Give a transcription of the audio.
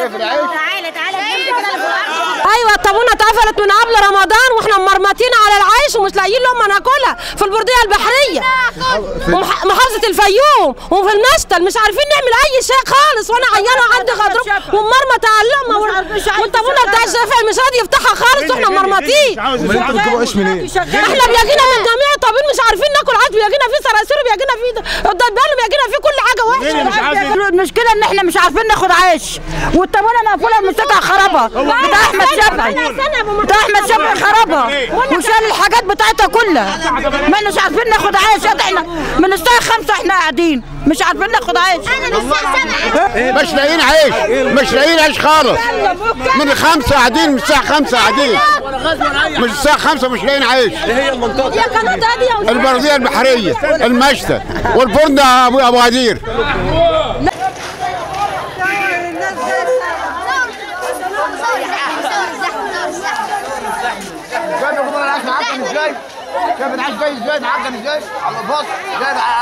شايف العيش تعالى تعالى ايوه الطابونه اتقفلت من قبل رمضان واحنا مرمطين على العيش ومش لاقيين لقمه ناكلها في البرديه البحريه ومح- محافظه الفيوم وفي المشتل مش عارفين نعمل اي شيء خالص وانا عيانه وعندي غضروف ومرمطه على اللقمه وال- والطابونه بتاع الشافعي مش راضي يفتحها خالص واحنا مرمطين امال انتوا بتجيبوا عيش منين؟ احنا بيجينا من جميع الطابين مش عارفين ناكل عيش بيجينا فيه صراصير بيجينا فيه الدبان بيجينا فيه كل حاجه وحشه المشكله ان احنا مش عارفين ناخد عيش والطابونه مقفوله المسكه خربه بتاع احمد شافعي بتاع احمد شافعي خربها وشال الحاجات بتاعتها كلها ما مش عارفين ناخد عيش احنا من الساعه 5 احنا قاعدين مش عارفين ناخد عيش مش لاقيين عيش مش لاقيين عيش خالص من الخمسة قاعدين من الساعة خمسة قاعدين من الساعة خمسة مش لاقيين عيش يا قناه هاديه البردية البحرية المشتى والفرن أبو أبو غدير شايف العيش جاي ازاي؟ شايف العيش جاي ازاي معجن ازاي؟ على الفصل جاي